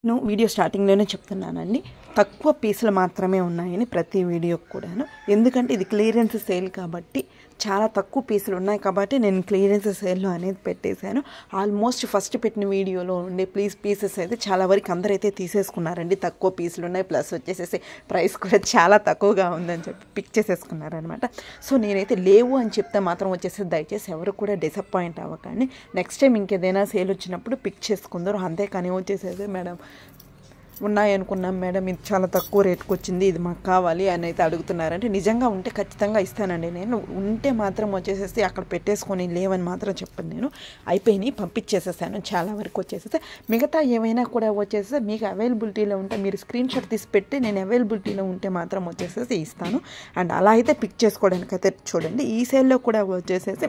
నేను వీడియో స్టార్టింగ్లోనే చెప్తున్నానండి తక్కువ పీసులు మాత్రమే ఉన్నాయని ప్రతి వీడియోకి కూడాను ఎందుకంటే ఇది క్లియరెన్స్ సేల్ కాబట్టి చాలా తక్కువ పీసులు ఉన్నాయి కాబట్టి నేను క్లియరెన్స్ సేల్లో అనేది పెట్టేశాను ఆల్మోస్ట్ ఫస్ట్ పెట్టిన వీడియోలో ఉండే ప్లీజ్ పీసెస్ అయితే చాలా వరకు అందరైతే తీసేసుకున్నారండి తక్కువ పీసులు ఉన్నాయి ప్లస్ వచ్చేసేసి ప్రైస్ కూడా చాలా తక్కువగా ఉందని చెప్పి పిక్ చేసేసుకున్నారనమాట సో నేనైతే లేవు అని చెప్తే మాత్రం వచ్చేసి దయచేసి ఎవరు కూడా డిసప్పాయింట్ అవ్వకండి నెక్స్ట్ టైం ఇంకేదైనా సేల్ వచ్చినప్పుడు పిక్ చేసుకుందరు అంతేకాని వచ్చేసేది మేడం ఉన్నాయనుకున్నాం మేడం ఇది చాలా తక్కువ రేట్కి వచ్చింది ఇది మాకు కావాలి అని అయితే అడుగుతున్నారంటే నిజంగా ఉంటే ఖచ్చితంగా ఇస్తానండి నేను ఉంటే మాత్రం వచ్చేసేసి అక్కడ పెట్టేసుకొని లేవని మాత్రం చెప్పను నేను అయిపోయినాయి పంపించేసేసాను చాలా వరకు వచ్చేసేసి మిగతా ఏమైనా కూడా వచ్చేసి మీకు అవైలబిలిటీలో ఉంటే మీరు స్క్రీన్ షాట్ తీసి పెట్టి నేను అవైలబిలిటీలో ఉంటే మాత్రం వచ్చేసేసి ఇస్తాను అండ్ అలా అయితే పిక్ చేసుకోవడానికి అయితే చూడండి ఈ సేల్లో కూడా వచ్చేసేసి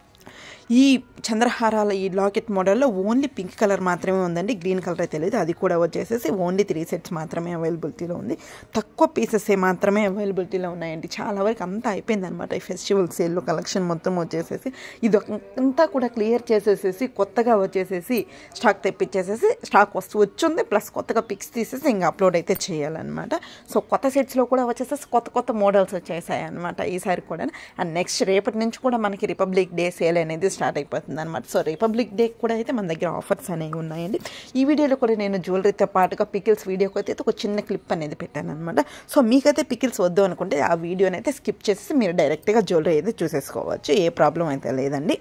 ఈ చంద్రహారాల ఈ లాకెట్ మోడల్లో ఓన్లీ పింక్ కలర్ మాత్రమే ఉందండి గ్రీన్ కలర్ అయితే లేదు అది కూడా వచ్చేసేసి ఓన్లీ త్రీ సెట్స్ మాత్రమే అవైలబిలిటీలో ఉంది తక్కువ పీసెస్ మాత్రమే అవైలబిలిటీలో ఉన్నాయండి చాలా వరకు అంతా అయిపోయిందనమాట ఈ ఫెస్టివల్ సేల్లో కలెక్షన్ మొత్తం వచ్చేసేసి ఇది ఒక- అంతా కూడా క్లియర్ చేసేసేసి కొత్తగా వచ్చేసేసి స్టాక్ తెప్పించేసేసి స్టాక్ వస్తూ వచ్చింది ప్లస్ కొత్తగా పిక్స్ తీసేసి ఇంకా అప్లోడ్ అయితే చేయాలన్నమాట సో కొత్త సెట్స్లో కూడా వచ్చేసేసి కొత్త కొత్త మోడల్స్ వచ్చేసాయి అనమాట ఈసారి కూడా అండ్ నెక్స్ట్ రేపటి నుంచి కూడా మనకి రిపబ్లిక్ డే సేల్ అనేది స్టార్ట్ అయిపోతుంది అనమాట సో రిపబ్లిక్ డే కూడా అయితే మన దగ్గర ఆఫర్స్ అనేవి ఉన్నాయండి ఈ వీడియోలో కూడా నేను జ్యువెలరీతో పాటుగా పికిల్స్ వీడియోకి అయితే ఒక చిన్న క్లిప్ అనేది పెట్టాను అనమాట సో మీకైతే పికిల్స్ వద్దు అనుకుంటే ఆ వీడియోని అయితే స్కిప్ చేసి మీరు డైరెక్ట్గా జ్యువెలరీ అయితే చూసేసుకోవచ్చు ఏ ప్రాబ్లం అయితే లేదండి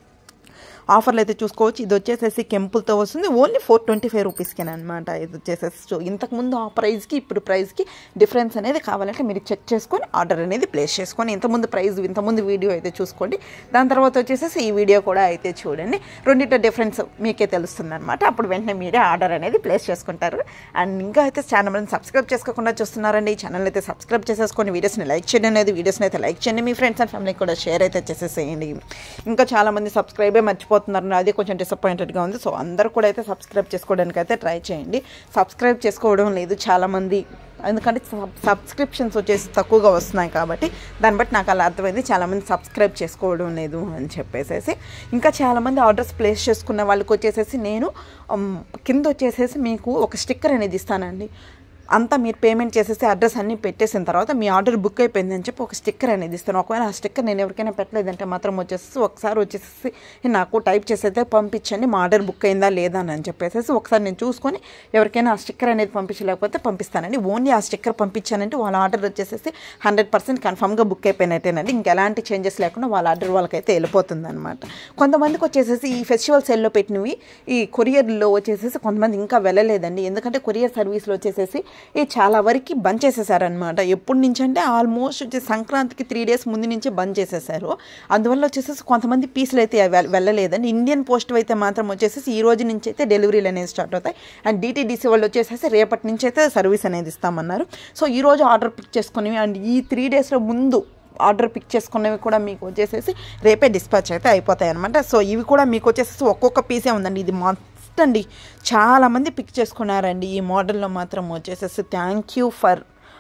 ఆఫర్లు అయితే చూసుకోవచ్చు ఇది వచ్చేసేసి కెంపుల్తో వస్తుంది ఓన్లీ ఫోర్ ట్వంటీ ఫైవ్ రూపీస్కి అనమాట ఇది వచ్చేసేసి సో ఇంతకుముందు ఆ ప్రైస్కి ఇప్పుడు ప్రైస్కి డిఫరెన్స్ అనేది కావాలంటే మీరు చెక్ చేసుకొని ఆర్డర్ అనేది ప్లేస్ చేసుకొని ఇంతకుముందు ప్రైస్ ఇంతకుముందు వీడియో అయితే చూసుకోండి దాని తర్వాత వచ్చేసేసి ఈ వీడియో కూడా అయితే చూడండి రెండింటి డిఫరెన్స్ మీకే తెలుస్తుంది అనమాట అప్పుడు వెంటనే మీరే ఆర్డర్ అనేది ప్లేస్ చేసుకుంటారు అండ్ ఇంకా అయితే ఛానల్ని సబ్స్క్రైబ్ చేసుకోకుండా చూస్తున్నారండి ఈ ఛానల్ అయితే సబ్స్క్రైబ్ చేసేసుకొని వీడియోస్ని లైక్ చేయండి అనేది వీడియోస్ని అయితే లైక్ చేయండి మీ ఫ్రెండ్స్ అండ్ ఫ్యామిలీకి కూడా షేర్ అయితే చేసేసేయండి ఇంకా చాలామంది సబ్స్క్రైబే మర్చిపోతున్నారు అది కొంచెం డిసప్పాయింటెడ్గా ఉంది సో అందరూ కూడా అయితే సబ్స్క్రైబ్ చేసుకోవడానికి అయితే ట్రై చేయండి సబ్స్క్రైబ్ చేసుకోవడం లేదు చాలామంది ఎందుకంటే సబ్ సబ్స్క్రిప్షన్స్ వచ్చేసి తక్కువగా వస్తున్నాయి కాబట్టి దాన్ని బట్టి నాకు అలా అర్థమైంది చాలామంది సబ్స్క్రైబ్ చేసుకోవడం లేదు అని చెప్పేసేసి ఇంకా చాలామంది ఆర్డర్స్ ప్లేస్ చేసుకున్న వాళ్ళకి వచ్చేసేసి నేను ఉమ్, కింద వచ్చేసేసి మీకు ఒక స్టిక్కర్ అనేది ఇస్తానండి అంతా మీరు పేమెంట్ చేసేసి అడ్రస్ అన్నీ పెట్టేసిన తర్వాత మీ ఆర్డర్ బుక్ అయిపోయింది అని చెప్పి ఒక స్టిక్కర్ అనేది ఇస్తాను ఒకవేళ ఆ స్టిక్కర్ నేను ఎవరికైనా పెట్టలేదంటే మాత్రం వచ్చేసి ఒకసారి వచ్చేసి నాకు టైప్ చేసేదే పంపించండి మా ఆర్డర్ బుక్ అయిందా లేదా అని చెప్పేసి ఒకసారి నేను చూసుకొని ఎవరికైనా ఆ స్టిక్కర్ అనేది పంపించలేకపోతే పంపిస్తానండి ఓన్లీ ఆ స్టిక్కర్ పంపించానంటే వాళ్ళ ఆర్డర్ వచ్చేసి హండ్రెడ్ పర్సెంట్ కన్ఫామ్గా బుక్ అయిపోయినట్టేనండి ఇంకెలాంటి చేంజెస్ లేకుండా వాళ్ళ ఆర్డర్ వాళ్ళకైతే వెళ్ళిపోతుంది అనమాట కొంతమందికి వచ్చేసేసి ఈ ఫెస్టివల్ సెల్లో పెట్టినవి ఈ కొరియర్లో వచ్చేసేసి కొంతమంది ఇంకా వెళ్ళలేదండి ఎందుకంటే కొరియర్ సర్వీస్లో వచ్చేసేసి ఈ చాలా వరకు బంద్ చేసేసారనమాట ఎప్పటి నుంచి అంటే ఆల్మోస్ట్ వచ్చేసి సంక్రాంతికి త్రీ డేస్ ముందు నుంచే బంద్ చేసేసారు అందువల్ల వచ్చేసేసి కొంతమంది పీసులు అయితే వెల్- వెళ్ళలేదండి ఇండియన్ పోస్ట్ అయితే మాత్రం వచ్చేసేసి ఈ రోజు నుంచి అయితే డెలివరీలు అనేది స్టార్ట్ అవుతాయి అండ్ డిటీడీసీ వాళ్ళు వచ్చేసేసి రేపటి నుంచి అయితే సర్వీస్ అనేది ఇస్తామన్నారు సో ఈ రోజు ఆర్డర్ పిక్ చేసుకుని అండ్ ఈ త్రీ డేస్లో ముందు ఆర్డర్ పిక్ చేసుకున్నవి కూడా మీకు వచ్చేసేసి రేపే డిస్పాచ్ అయితే అయిపోతాయి అనమాట సో ఇవి కూడా మీకు వచ్చేసేసి ఒక్కొక్క పీసే ఉందండి ఇది మస్ట్ అండి చాలామంది పిక్ చేసుకున్నారండి ఈ మోడల్లో మాత్రం వచ్చేసేసి thank you for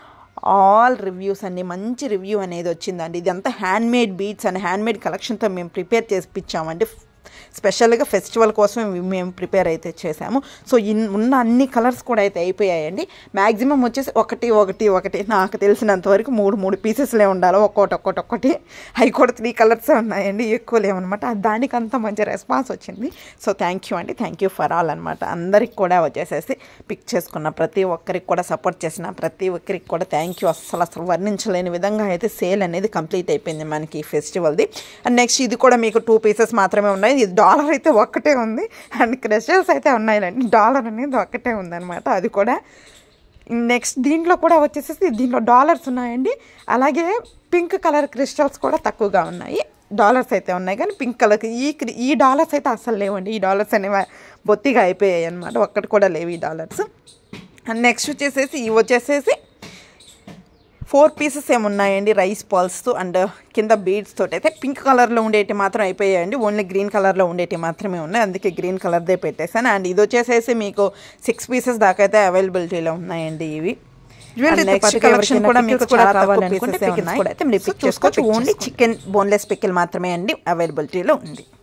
all reviews అండి మంచి రివ్యూ అనేది వచ్చిందండి ఇదంతా hand made beads and hand made కలెక్షన్తో మేము ప్రిపేర్ చేసిపించామండి స్పెషల్గా ఫెస్టివల్ కోసం ఇవి మేము ప్రిపేర్ అయితే చేసాము సో ఇన్ ఉన్న అన్ని కలర్స్ కూడా అయితే అయిపోయాయండి మ్యాక్సిమం వచ్చేసి ఒకటి ఒకటి ఒకటి నాకు తెలిసినంత వరకు మూడు మూడు పీసెస్లే ఉండాలి ఒక్కోటి ఒక్కోటి ఒక్కటి అవి కూడా త్రీ కలర్స్ ఉన్నాయండి ఎక్కువ లేవన్నమాట దానికి అంత మంచి రెస్పాన్స్ వచ్చింది సో థ్యాంక్ యూ అండి థ్యాంక్ యూ ఫర్ ఆల్ అనమాట అందరికి కూడా వచ్చేసేసి పిక్ చేసుకున్న ప్రతి ఒక్కరికి కూడా సపోర్ట్ చేసిన ప్రతి ఒక్కరికి కూడా థ్యాంక్ యూ అస్సలు అసలు వర్ణించలేని విధంగా అయితే సేల్ అనేది కంప్లీట్ అయిపోయింది మనకి ఈ ఫెస్టివల్ది అండ్ నెక్స్ట్ ఇది కూడా మీకు టూ పీసెస్ మాత్రమే ఉన్నాయి ఇది డాలర్ అయితే ఒక్కటే ఉంది అండ్ క్రెషర్స్ అయితే ఉన్నాయండి డాలర్ అనేది ఒక్కటే ఉందన్నమాట అది కూడా నెక్స్ట్ దీంట్లో కూడా వచ్చేసేసి దీంట్లో డాలర్స్ ఉన్నాయండి అలాగే పింక్ కలర్ క్రిస్టల్స్ కూడా తక్కువగా ఉన్నాయి డాలర్స్ అయితే ఉన్నాయి కానీ పింక్ కలర్ ఈ క్రి- ఈ డాలర్స్ అయితే అస్సలు లేవండి ఈ డాలర్స్ అనేవి బొత్తిగా అయిపోయాయి అనమాట ఒక్కటి కూడా లేవు ఈ డాలర్స్ అండ్ నెక్స్ట్ వచ్చేసేసి ఇవి వచ్చేసేసి ఫోర్ పీసెస్ ఏమున్నాయండి రైస్ పాల్స్ అండ్ కింద బీడ్స్ తోటి అయితే పింక్ కలర్లో ఉండేటి మాత్రం అయిపోయాయండి ఓన్లీ గ్రీన్ కలర్లో ఉండేటి మాత్రమే ఉన్నాయి అందుకే గ్రీన్ కలర్దే పెట్టేశాను అండ్ ఇది వచ్చేసేసి మీకు సిక్స్ పీసెస్ దాకా అయితే అవైలబిలిటీలో ఉన్నాయండి ఇవి Jewelry తో నెక్స్ట్ పాటుగా కలెక్షన్ ఎవరికైనా కూడా pickles మీకు కూడా చాలా తక్కువ కావాలనుకుంటే pieces ఏ pickles ఉన్నాయి. కూడా అయితే మీరు సో pick చేసుకోవచ్చు, చూసుకోవచ్చు pick ఓన్లీ చేసుకోండి. చికెన్ బోన్లెస్ పికిల్ మాత్రమే అండి అవైలబిలిటీలో ఉంది